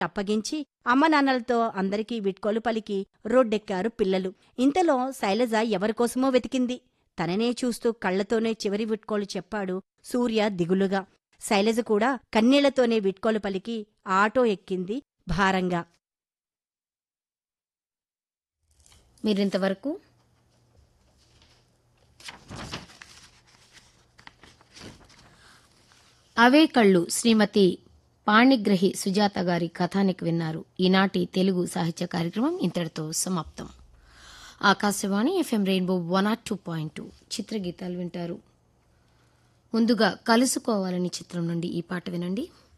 అప్పగించి అమ్మనాన్నలతో అందరికీ వీడ్కోలు పలికి రోడ్డెక్కారు పిల్లలు ఇంతలో శైలజ ఎవరికోసమో వెతికింది తననే చూస్తూ కళ్లతోనే చివరి వీడ్కోలు చెప్పాడు సూర్య దిగులుగా శైలజ కూడా కన్నీళ్లతోనే వీడ్కోలు పలికి ఆటో ఎక్కింది భారంగా మీరింతవరకు అవే కళ్ళు శ్రీమతి పాణిగ్రహి సుజాత గారి కథానికి విన్నారు ఈనాటి తెలుగు సాహిత్య కార్యక్రమం ఇంతటితో సమాప్తం Akashvani F M rainbow one R two point two చిత్రగీతాలు వింటారు ముందుగా కలుసుకోవాలని చిత్రం నుండి ఈ పాట వినండి